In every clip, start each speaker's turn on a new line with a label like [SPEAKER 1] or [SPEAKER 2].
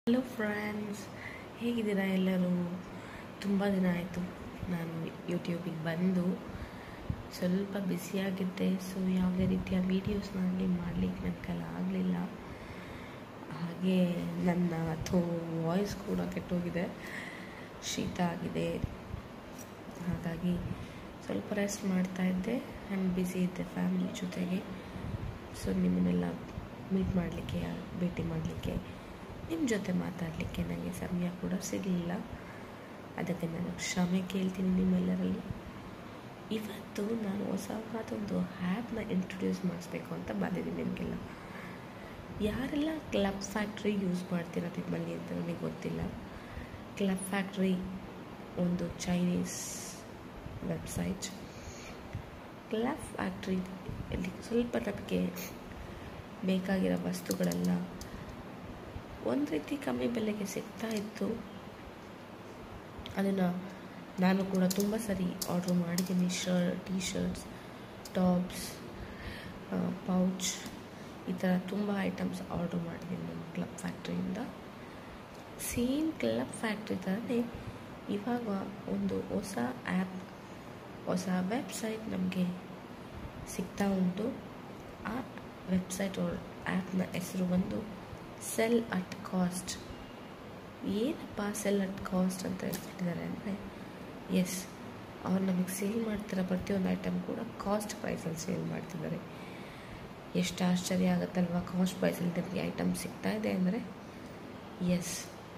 [SPEAKER 1] hello friends ಹೇಗಿದ್ದೀರಾ ಎಲ್ಲರೂ ತುಂಬ ದಿನ ಆಯಿತು ನಾನು ಯೂಟ್ಯೂಬಿಗೆ ಬಂದು ಸ್ವಲ್ಪ ಬ್ಯುಸಿಯಾಗಿದ್ದೆ ಸೊ ಯಾವುದೇ ರೀತಿಯ ವೀಡಿಯೋಸ್ ನನಗೆ ಮಾಡಲಿಕ್ಕೆ ನನ್ನ ಕೈಲಿ ಆಗಲಿಲ್ಲ ಹಾಗೆ ನನ್ನ ಅಥವಾ ವಾಯ್ಸ್ ಕೂಡ ಕೆಟ್ಟೋಗಿದೆ ಶೀತ ಆಗಿದೆ ಹಾಗಾಗಿ ಸ್ವಲ್ಪ ರೆಸ್ಟ್ ಮಾಡ್ತಾ ಇದ್ದೆ ಆ್ಯಂಡ್ ಬ್ಯುಸಿ ಇದ್ದೆ ಫ್ಯಾಮಿಲಿ ಜೊತೆಗೆ ಸೊ ನಿಮ್ಮನ್ನೆಲ್ಲ ಮೀಟ್ ಮಾಡಲಿಕ್ಕೆ ಭೇಟಿ ಮಾಡಲಿಕ್ಕೆ ನಿಮ್ಮ ಜೊತೆ ಮಾತಾಡಲಿಕ್ಕೆ ನನಗೆ ಸಮಯ ಕೂಡ ಸಿಗಲಿಲ್ಲ ಅದಕ್ಕೆ ನಾನು ಕ್ಷಮೆ ಕೇಳ್ತೀನಿ ನಿಮ್ಮೆಲ್ಲರಲ್ಲಿ ಇವತ್ತು ನಾನು ಹೊಸವಾದೊಂದು ಆ್ಯಪ್ನ ಇಂಟ್ರೊಡ್ಯೂಸ್ ಮಾಡಿಸ್ಬೇಕು ಅಂತ ಬಂದಿದ್ದೀನಿ ನಿಮಗೆಲ್ಲ ಯಾರೆಲ್ಲ ಕ್ಲಬ್ ಫ್ಯಾಕ್ಟ್ರಿ ಯೂಸ್ ಮಾಡ್ತೀರ ನಿಮ್ಮಲ್ಲಿ ಅಂತ ನನಗೆ ಗೊತ್ತಿಲ್ಲ ಕ್ಲಬ್ ಫ್ಯಾಕ್ಟ್ರಿ ಒಂದು ಚೈನೀಸ್ ವೆಬ್ಸೈಟ್ ಕ್ಲಬ್ ಫ್ಯಾಕ್ಟ್ರಿಯಲ್ಲಿ ಸ್ವಲ್ಪ ನಮಗೆ ಬೇಕಾಗಿರೋ ವಸ್ತುಗಳೆಲ್ಲ ಒಂದು ರೀತಿ ಕಮ್ಮಿ ಬೆಲೆಗೆ ಸಿಗ್ತಾ ಇತ್ತು ಅದನ್ನು ನಾನು ಕೂಡ ತುಂಬ ಸರಿ ಆರ್ಡ್ರ್ ಮಾಡಿದ್ದೀನಿ shirt T shirts tops pouch ಈ ಥರ ತುಂಬ ಐಟಮ್ಸ್ ಆರ್ಡ್ರ್ ಮಾಡಿದ್ದೀನಿ ನಮ್ಮ ಕ್ಲಬ್ ಫ್ಯಾಕ್ಟ್ರಿಯಿಂದ ಸೇಮ್ ಕ್ಲಬ್ ಫ್ಯಾಕ್ಟ್ರಿ ಥರನೇ ಇವಾಗ ಒಂದು ಹೊಸ ಆ್ಯಪ್ ಹೊಸ ವೆಬ್ಸೈಟ್ ನಮಗೆ ಸಿಗ್ತಾ ಉಂಟು ಆ ವೆಬ್ಸೈಟ್ ಆ್ಯಪ್ನ ಹೆಸರು ಬಂದು ಸೆಲ್ ಅಟ್ ಕಾಸ್ಟ್ ಏನಪ್ಪ ಸೆಲ್ ಅಟ್ ಕಾಸ್ಟ್ ಅಂತ ಹೇಳ್ತಿದ್ದಾರೆ ಅಂದರೆ ಎಸ್ ಅವ್ರು ನಮಗೆ ಸೇಲ್ ಮಾಡ್ತಿರೋ ಪ್ರತಿಯೊಂದು ಐಟಮ್ ಕೂಡ ಕಾಸ್ಟ್ ಪ್ರೈಸಲ್ಲಿ ಸೇಲ್ ಮಾಡ್ತಿದ್ದಾರೆ ಎಷ್ಟು ಆಶ್ಚರ್ಯ ಆಗುತ್ತಲ್ವ ಕಾಸ್ಟ್ ಪ್ರೈಸಲ್ಲಿ ನಮಗೆ ಐಟಮ್ ಸಿಗ್ತಾ ಇದೆ ಅಂದರೆ ಎಸ್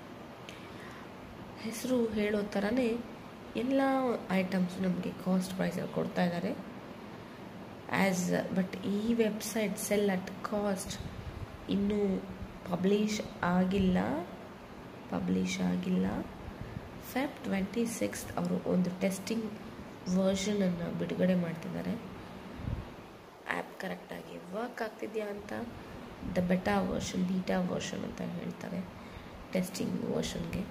[SPEAKER 1] ಹೆಸರು ಹೇಳೋ ಥರನೇ ಎಲ್ಲ ಐಟಮ್ಸ್ ನಮಗೆ ಕಾಸ್ಟ್ ಪ್ರೈಸಲ್ಲಿ ಕೊಡ್ತಾ ಇದ್ದಾರೆ ಆ್ಯಸ್ ಬಟ್ ಈ ವೆಬ್ಸೈಟ್ ಸೆಲ್ ಅಟ್ ಕಾಸ್ಟ್ ಇನ್ನೂ ಪಬ್ಲಿಷ್ ಆಗಿಲ್ಲ ಪಬ್ಲಿಷ್ ಆಗಿಲ್ಲ ಫೆಬ್ ಟ್ವೆಂಟಿ ಸಿಕ್ಸ್ತ್ ಅವರು ಒಂದು ಟೆಸ್ಟಿಂಗ್ ವರ್ಷನನ್ನು ಬಿಡುಗಡೆ ಮಾಡ್ತಿದ್ದಾರೆ ಆ್ಯಪ್ ಕರೆಕ್ಟಾಗಿ ವರ್ಕ್ ಆಗ್ತಿದೆಯಾ ಅಂತ the beta version beta version ಅಂತ ಹೇಳ್ತಾರೆ ಟೆಸ್ಟಿಂಗ್ ವರ್ಷನ್ಗೆ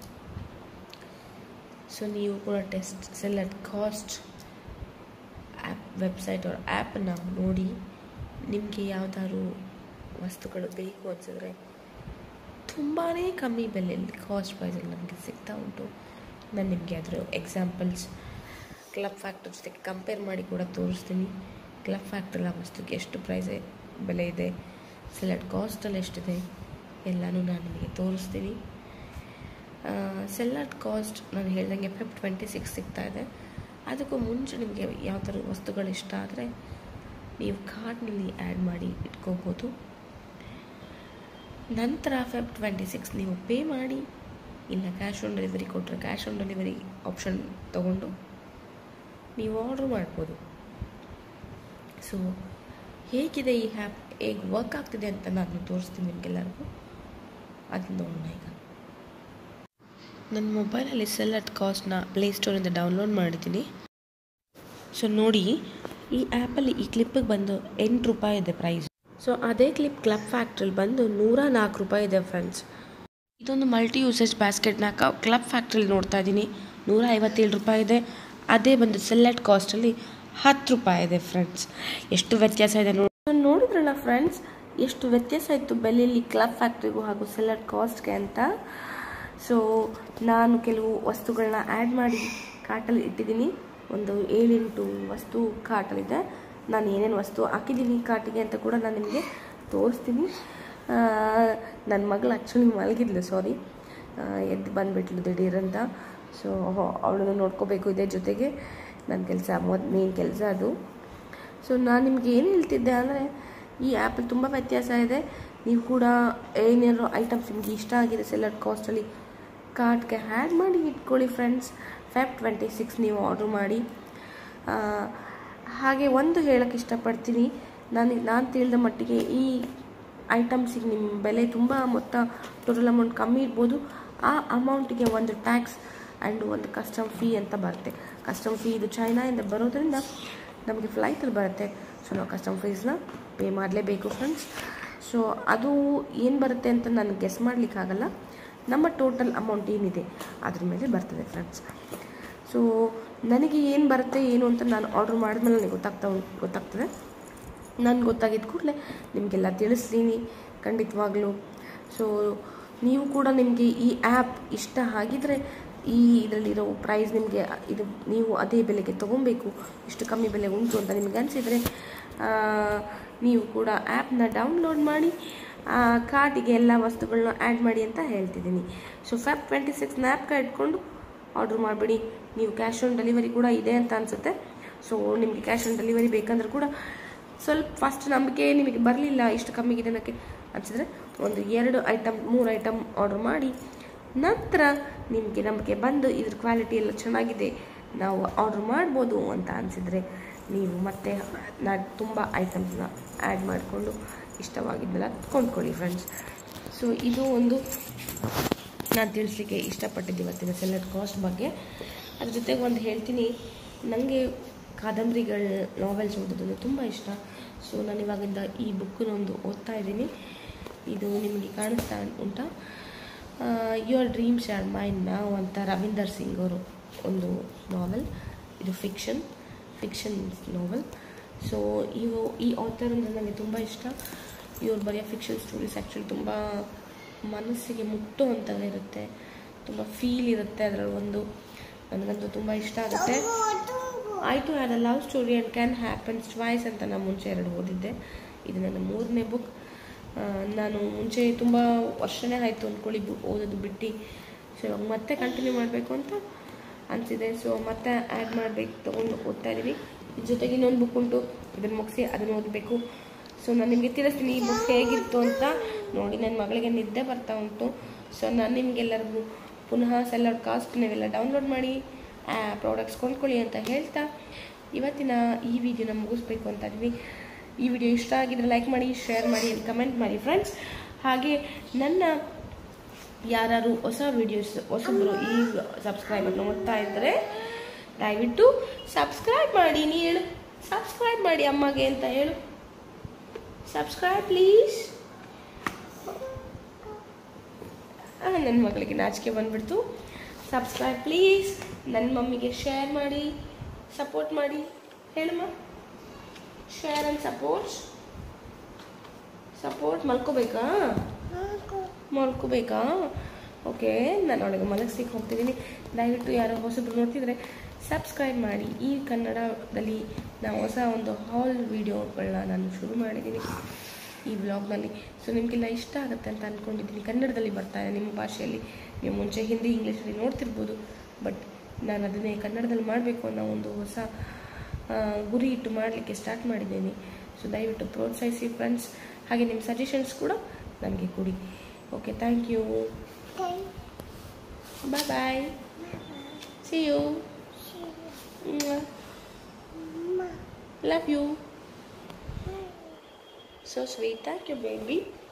[SPEAKER 1] ಸೊ ನೀವು ಕೂಡ test Sell At Cost app website ಅವ್ರ ಆ್ಯಪನ್ನು ನೋಡಿ ನಿಮಗೆ ಯಾವ್ದಾದ್ರು ವಸ್ತುಗಳು ಬೇಕು ಅನಿಸಿದ್ರೆ ತುಂಬಾ ಕಮ್ಮಿ ಬೆಲೆಯಲ್ಲಿ ಕಾಸ್ಟ್ ಪ್ರೈಸಲ್ಲಿ ನಮಗೆ ಸಿಗ್ತಾ ಉಂಟು ನಾನು ನಿಮಗೆ ಅದರ ಎಕ್ಸಾಂಪಲ್ಸ್ ಕ್ಲಬ್ ಫ್ಯಾಕ್ಟ್ರಿ ಜೊತೆಗೆ ಕಂಪೇರ್ ಮಾಡಿ ಕೂಡ ತೋರಿಸ್ತೀನಿ ಕ್ಲಬ್ ಫ್ಯಾಕ್ಟ್ರಿಲ ವಸ್ತುಗೆ ಎಷ್ಟು ಪ್ರೈಸ್ ಬೆಲೆ ಇದೆ ಸೆಲೆಟ್ ಕಾಸ್ಟಲ್ಲಿ ಎಷ್ಟಿದೆ ಎಲ್ಲನೂ ನಾನು ನಿಮಗೆ ತೋರಿಸ್ತೀನಿ ಸೆಲ್ಲಟ್ ಕಾಸ್ಟ್ ನಾನು ಹೇಳ್ದಂಗೆ ಫೆಬ್ ಟ್ವೆಂಟಿ ಸಿಕ್ಸ್ ಸಿಗ್ತಾ ಇದೆ ಅದಕ್ಕೂ ಮುಂಚೆ ನಿಮಗೆ ಯಾವ ಥರ ವಸ್ತುಗಳು ಇಷ್ಟ ಆದರೆ ನೀವು ಕಾರ್ಡ್ನಲ್ಲಿ ಆ್ಯಡ್ ಮಾಡಿ ಇಟ್ಕೋಬೋದು ನಂತರ ಫೆಬ್ ಟ್ವೆಂಟಿ ಸಿಕ್ಸ್ ನೀವು ಪೇ ಮಾಡಿ ಇಲ್ಲ ಕ್ಯಾಶ್ ಆನ್ ಡೆಲಿವರಿ ಕೊಟ್ಟರೆ ಕ್ಯಾಶ್ ಆನ್ ಡೆಲಿವರಿ ಆಪ್ಷನ್ ತೊಗೊಂಡು ನೀವು ಆರ್ಡ್ರ್ ಮಾಡ್ಬೋದು ಸೊ ಹೇಗಿದೆ ಈ ಆ್ಯಪ್ ಹೇಗೆ ವರ್ಕ್ ಆಗ್ತಿದೆ ಅಂತ ನಾನು ತೋರಿಸ್ತೀನಿ ನಿಮಗೆಲ್ಲರಿಗೂ ಅದನ್ನ ನೋಡೋಣ ಈಗ ನನ್ನ ಮೊಬೈಲಲ್ಲಿ ಸೆಲ್ ಅಟ್ ಕಾಸ್ಟ್ನ ಪ್ಲೇಸ್ಟೋರಿಂದ ಡೌನ್ಲೋಡ್ ಮಾಡಿದ್ದೀನಿ ಸೊ ನೋಡಿ ಈ ಆ್ಯಪಲ್ಲಿ ಈ ಕ್ಲಿಪ್ಪಿಗೆ ಬಂದು ಎಂಟು ರೂಪಾಯಿ ಇದೆ ಪ್ರೈಸ್ ಸೊ ಅದೇ ಕ್ಲಿಪ್ ಕ್ಲಬ್ ಫ್ಯಾಕ್ಟ್ರಿಲಿ ಬಂದು ನೂರ ನಾಲ್ಕು ರೂಪಾಯಿ ಇದೆ ಫ್ರೆಂಡ್ಸ್ ಇದೊಂದು ಮಲ್ಟಿ ಯೂಸೇಜ್ ಬ್ಯಾಸ್ಕೆಟ್ನ ಕ್ಲಬ್ ಫ್ಯಾಕ್ಟ್ರಿಲಿ ನೋಡ್ತಾ ಇದ್ದೀನಿ ನೂರ ಐವತ್ತೇಳು ರೂಪಾಯಿ ಇದೆ ಅದೇ ಬಂದು ಸೆಲ್ಲೆಟ್ ಕಾಸ್ಟಲ್ಲಿ ಹತ್ತು ರೂಪಾಯಿ ಇದೆ ಫ್ರೆಂಡ್ಸ್ ಎಷ್ಟು ವ್ಯತ್ಯಾಸ ಇದೆ ನೋಡಿ ನೋಡಿದ್ರಲ್ಲ ಫ್ರೆಂಡ್ಸ್ ಎಷ್ಟು ವ್ಯತ್ಯಾಸ ಇತ್ತು ಬೆಲೆಯಲ್ಲಿ ಕ್ಲಬ್ ಫ್ಯಾಕ್ಟ್ರಿಗೂ ಹಾಗೂ ಸೆಲ್ಲೆಟ್ ಕಾಸ್ಟ್ಗೆ ಅಂತ ಸೊ ನಾನು ಕೆಲವು ವಸ್ತುಗಳನ್ನ ಆ್ಯಡ್ ಮಾಡಿ ಕಾರ್ಟಲ್ಲಿ ಇಟ್ಟಿದ್ದೀನಿ ಒಂದು ಏಳೆಂಟು ವಸ್ತು ಕಾರ್ಟಲ್ಲಿದೆ ನಾನು ಏನೇನು ವಸ್ತು ಹಾಕಿದ್ದೀನಿ ಕಾರ್ಟಿಗೆ ಅಂತ ಕೂಡ ನಾನು ನಿಮಗೆ ತೋರಿಸ್ತೀನಿ ನನ್ನ ಮಗಳು ಆ್ಯಕ್ಚುಲಿ ಮಲಗಿದ್ಲು ಸಾರಿ ಎದ್ದು ಬಂದುಬಿಟ್ಲು ದಿಢೀರಂತ ಸೊ ಅವಳನ್ನು ನೋಡ್ಕೋಬೇಕು ಇದೇ ಜೊತೆಗೆ ನನ್ನ ಕೆಲಸ ಮೊದ್ ಮೇನ್ ಕೆಲಸ ಅದು ಸೊ ನಾನು ನಿಮ್ಗೆ ಏನು ಹೇಳ್ತಿದ್ದೆ ಅಂದರೆ ಈ ಆ್ಯಪಲ್ಲಿ ತುಂಬ ವ್ಯತ್ಯಾಸ ಇದೆ ನೀವು ಕೂಡ ಏನೇನೋ ಐಟಮ್ಸ್ ನಿಮಗೆ ಇಷ್ಟ ಆಗಿದೆ ಸೆಲೆಕ್ಟ್ ಕಾಸ್ಟಲ್ಲಿ ಕಾರ್ಟ್ಗೆ ಆ್ಯಡ್ ಮಾಡಿ ಇಟ್ಕೊಳ್ಳಿ ಫ್ರೆಂಡ್ಸ್ ಫೆಬ್ ಟ್ವೆಂಟಿ ಸಿಕ್ಸ್ ನೀವು ಆರ್ಡ್ರ್ ಮಾಡಿ ಹಾಗೆ ಒಂದು ಹೇಳೋಕ್ಕೆ ಇಷ್ಟಪಡ್ತೀನಿ ನಾನು ನಾನು ತಿಳಿದ ಮಟ್ಟಿಗೆ ಈ ಐಟಮ್ಸಿಗೆ ನಿಮ್ಮ ಬೆಲೆ ತುಂಬ ಮೊತ್ತ ಟೋಟಲ್ ಅಮೌಂಟ್ ಕಮ್ಮಿ ಇರ್ಬೋದು ಆ ಅಮೌಂಟಿಗೆ ಒಂದು ಟ್ಯಾಕ್ಸ್ ಆ್ಯಂಡ್ ಒಂದು ಕಸ್ಟಮ್ ಫೀ ಅಂತ ಬರುತ್ತೆ ಕಸ್ಟಮ್ ಫೀ ಇದು ಚೈನಾಯಿಂದ ಬರೋದ್ರಿಂದ ನಮಗೆ ಫ್ಲೈಟಲ್ಲಿ ಬರುತ್ತೆ ಸೊ ನಾವು ಕಸ್ಟಮ್ ಫೀಸ್ನ ಪೇ ಮಾಡಲೇಬೇಕು ಫ್ರೆಂಡ್ಸ್ ಸೊ ಅದು ಏನು ಬರುತ್ತೆ ಅಂತ ನಾನು ಗೆಸ್ ಮಾಡಲಿಕ್ಕಾಗಲ್ಲ ನಮ್ಮ ಟೋಟಲ್ ಅಮೌಂಟ್ ಏನಿದೆ ಅದ್ರ ಮೇಲೆ ಬರ್ತದೆ ಫ್ರೆಂಡ್ಸ್ ಸೊ ನನಗೆ ಏನು ಬರುತ್ತೆ ಏನು ಅಂತ ನಾನು ಆರ್ಡ್ರ್ ಮಾಡಿದ್ಮೇಲೆ ನನಗೆ ಗೊತ್ತಾಗ್ತಾ ಗೊತ್ತಾಗ್ತದೆ ನಾನು ಗೊತ್ತಾಗಿದ್ದ ಕೂಡಲೇ ನಿಮಗೆಲ್ಲ ತಿಳಿಸ್ತೀನಿ ಖಂಡಿತವಾಗ್ಲೂ ಸೊ ನೀವು ಕೂಡ ನಿಮಗೆ ಈ ಆ್ಯಪ್ ಇಷ್ಟ ಆಗಿದ್ರೆ ಈ ಇದರಲ್ಲಿರೋ ಪ್ರೈಸ್ ನಿಮಗೆ ಇದು ನೀವು ಅದೇ ಬೆಲೆಗೆ ತೊಗೊಬೇಕು ಇಷ್ಟು ಕಮ್ಮಿ ಬೆಲೆ ಉಂಟು ಅಂತ ನಿಮಗೆ ಅನಿಸಿದರೆ ನೀವು ಕೂಡ ಆ್ಯಪ್ನ ಡೌನ್ಲೋಡ್ ಮಾಡಿ ಕಾರ್ಟಿಗೆ ಎಲ್ಲ ವಸ್ತುಗಳನ್ನ ಆ್ಯಡ್ ಮಾಡಿ ಅಂತ ಹೇಳ್ತಿದ್ದೀನಿ ಸೊ ಫ್ಯಾಪ್ ಟ್ವೆಂಟಿ ಸಿಕ್ಸ್ನ ಆ್ಯಪ್ಗೆ ಇಟ್ಕೊಂಡು ಆರ್ಡ್ರ್ ಮಾಡಿಬಿಡಿ ನೀವು ಕ್ಯಾಶ್ ಆನ್ ಡೆಲಿವರಿ ಕೂಡ ಇದೆ ಅಂತ ಅನಿಸುತ್ತೆ ಸೊ ನಿಮಗೆ ಕ್ಯಾಶ್ ಆನ್ ಡೆಲಿವರಿ ಬೇಕಂದ್ರೆ ಕೂಡ ಸ್ವಲ್ಪ ಫಸ್ಟ್ ನಂಬಿಕೆ ನಿಮಗೆ ಬರಲಿಲ್ಲ ಇಷ್ಟು ಕಮ್ಮಿಗಿದೆ ಅನ್ನೋಕ್ಕೆ ಅನಿಸಿದ್ರೆ ಒಂದು ಎರಡು ಐಟಮ್ ಮೂರು ಐಟಮ್ ಆರ್ಡರ್ ಮಾಡಿ ನಂತರ ನಿಮಗೆ ನಂಬಿಕೆ ಬಂದು ಇದ್ರ ಕ್ವಾಲಿಟಿ ಎಲ್ಲ ಚೆನ್ನಾಗಿದೆ ನಾವು ಆರ್ಡ್ರ್ ಮಾಡ್ಬೋದು ಅಂತ ಅನಿಸಿದರೆ ನೀವು ಮತ್ತೆ ನಾ ತುಂಬ ಐಟಮ್ಸ್ನ ಆ್ಯಡ್ ಮಾಡಿಕೊಂಡು ಇಷ್ಟವಾಗಿದ್ದೆಲ್ಲ ಕೊಂಡ್ಕೊಳ್ಳಿ ಫ್ರೆಂಡ್ಸ್ ಸೊ ಇದು ಒಂದು ನಾನು ತಿಳಿಸ್ಲಿಕ್ಕೆ ಇಷ್ಟಪಟ್ಟಿದ್ದು ಇವತ್ತಿನ ಸೆಲೆಕ್ಟ್ ಕಾಸ್ಟ್ ಬಗ್ಗೆ ಅದ್ರ ಜೊತೆಗೆ ಒಂದು ಹೇಳ್ತೀನಿ ನನಗೆ ಕಾದಂಬರಿಗಳ ನಾವೆಲ್ಸ್ ಓದೋದು ತುಂಬ ಇಷ್ಟ ಸೊ ನಾನು ಇವಾಗಿಂದ ಈ ಬುಕ್ಕನ್ನೊಂದು ಓದ್ತಾ ಇದ್ದೀನಿ ಇದು ನಿಮಗೆ ಕಾಣಿಸ್ತಾ ಉಂಟಾ ಯುವರ್ ಡ್ರೀಮ್ಸ್ ಆರ್ ಮೈನ್ ನಾವು ಅಂತ ರವೀಂದರ್ ಸಿಂಗ್ ಅವರು ಒಂದು ನಾವೆಲ್ ಇದು ಫಿಕ್ಷನ್ ಫಿಕ್ಷನ್ ನಾವೆಲ್ ಸೊ ಇವು ಈ ಆಥರ್ ಅಂದರೆ ನನಗೆ ತುಂಬ ಇಷ್ಟ ಇವ್ರು ಬರೆಯೋ ಫಿಕ್ಷನ್ ಸ್ಟೋರೀಸ್ ಆ್ಯಕ್ಚುಲಿ ತುಂಬ ಮನಸ್ಸಿಗೆ ಮುಟ್ಟುವಂಥದ್ದು ಇರುತ್ತೆ ತುಂಬ ಫೀಲ್ ಇರುತ್ತೆ ಅದರಲ್ಲಿ ಒಂದು ನನಗಂತೂ ತುಂಬ ಇಷ್ಟ ಆಗುತ್ತೆ I to had a love story and can happens twice ಅಂತ ನಾನು ಮುಂಚೆ ಎರಡು ಓದಿದ್ದೆ ಇದು ನನ್ನ ಮೂರನೇ ಬುಕ್ ನಾನು ಮುಂಚೆ ತುಂಬ ವರ್ಷನೇ ಆಯಿತು ಅಂದ್ಕೊಳ್ಳಿ ಬು ಓದೋದು ಬಿಟ್ಟು ಸೊ ಇವಾಗ ಮತ್ತೆ ಕಂಟಿನ್ಯೂ ಮಾಡಬೇಕು ಅಂತ ಅನಿಸಿದೆ ಸೊ ಮತ್ತೆ ಆ್ಯಡ್ ಮಾಡಬೇಕು ತೊಗೊಂಡು ಓದ್ತಾ ಇದ್ದೀವಿ ಇದ್ರ ಜೊತೆಗೆ ಇನ್ನೊಂದು ಬುಕ್ ಉಂಟು ಇದನ್ನು ಮುಗಿಸಿ ಅದನ್ನು ಓದಬೇಕು ಸೊ ನಾನು ನಿಮಗೆ ತಿಳಿಸ್ತೀನಿ ಈ ಬುಕ್ ಹೇಗಿತ್ತು ಅಂತ ನೋಡಿ ನನ್ನ ಮಗಳಿಗೆ ನಿದ್ದೆ ಬರ್ತಾ ಉಂಟು ಸೊ ನಾನು ನಿಮಗೆಲ್ಲರಿಗೂ ಪುನಃ ಸೆಲ್ಲರ್ ಕಾಸ್ಟ್ ನೀವೆಲ್ಲ ಡೌನ್ಲೋಡ್ ಮಾಡಿ ಪ್ರಾಡಕ್ಟ್ಸ್ ಕೊಂಡ್ಕೊಳ್ಳಿ ಅಂತ ಹೇಳ್ತಾ ಇವತ್ತಿನ ಈ ವಿಡಿಯೋನ ಮುಗಿಸ್ಬೇಕು ಅಂತ ಇದ್ವಿ ಈ ವಿಡಿಯೋ ಇಷ್ಟ ಆಗಿದ್ರೆ ಲೈಕ್ ಮಾಡಿ ಶೇರ್ ಮಾಡಿ ಕಮೆಂಟ್ ಮಾಡಿ ಫ್ರೆಂಡ್ಸ್ ಹಾಗೆ ನನ್ನ ಯಾರು ಹೊಸ ವಿಡಿಯೋಸ್ ಹೊಸಬರು ಈ ಸಬ್ಸ್ಕ್ರೈಬರ್ ನೋಡ್ತಾ ಇದ್ದರೆ ದಯವಿಟ್ಟು ಸಬ್ಸ್ಕ್ರೈಬ್ ಮಾಡಿ ನೀ ಹೇಳು ಸಬ್ಸ್ಕ್ರೈಬ್ ಮಾಡಿ ಅಮ್ಮಗೆ ಅಂತ ಹೇಳು ಸಬ್ಸ್ಕ್ರೈಬ್ ಪ್ಲೀಸ್ ನನ್ನ ಮಗಳಿಗೆ ನಾಚಿಕೆ ಬಂದ್ಬಿಡ್ತು ಸಬ್ಸ್ಕ್ರೈಬ್ ಪ್ಲೀಸ್ ನನ್ನ ಮಮ್ಮಿಗೆ ಶೇರ್ ಮಾಡಿ ಸಪೋರ್ಟ್ ಮಾಡಿ ಹೇಳಮ್ಮ ಶೇರ್ ಆ್ಯಂಡ್ ಸಪೋರ್ಟ್ ಸಪೋರ್ಟ್ ಮಲ್ಕೋಬೇಕಾ ಮಲ್ಕೋಬೇಕಾ ಓಕೆ ನಾನು ಅವಳಿಗೆ ಮಲಗಿಸ್ಲಿಕ್ಕೆ ಹೋಗ್ತಿದ್ದೀನಿ ದಯವಿಟ್ಟು ಯಾರೋ ಹೊಸಬ್ರು ನೋಡ್ತಿದ್ರೆ ಸಬ್ಸ್ಕ್ರೈಬ್ ಮಾಡಿ ಈ ಕನ್ನಡದಲ್ಲಿ ನಾವು ಹೊಸ ಒಂದು ಹಾಲ್ ವೀಡಿಯೋಗಳನ್ನ ನಾನು ಶುರು ಮಾಡಿದ್ದೀನಿ ಈ ವ್ಲಾಗ್ನಲ್ಲಿ ಸೊ ನಿಮಗೆಲ್ಲ ಇಷ್ಟ ಆಗುತ್ತೆ ಅಂತ ಅಂದ್ಕೊಂಡಿದ್ದೀನಿ ಕನ್ನಡದಲ್ಲಿ ಬರ್ತಾ ಇದೆ ನಿಮ್ಮ ಭಾಷೆಯಲ್ಲಿ ನೀವು ಮುಂಚೆ ಹಿಂದಿ ಇಂಗ್ಲೀಷಲ್ಲಿ ನೋಡ್ತಿರ್ಬೋದು ಬಟ್ ನಾನು ಅದನ್ನೇ ಕನ್ನಡದಲ್ಲಿ ಮಾಡಬೇಕು ಅನ್ನೋ ಒಂದು ಹೊಸ ಆ, ಗುರಿ ಇಟ್ಟು ಮಾಡಲಿಕ್ಕೆ ಸ್ಟಾರ್ಟ್ ಮಾಡಿದ್ದೇನೆ ಸೊ ದಯವಿಟ್ಟು ಪ್ರೋತ್ಸಾಹಿಸಿ ಫ್ರೆಂಡ್ಸ್ ಹಾಗೆ ನಿಮ್ಮ ಸಜೆಷನ್ಸ್ ಕೂಡ ನನಗೆ ಕೊಡಿ okay thank you bye bye see you love you so sweet thank you baby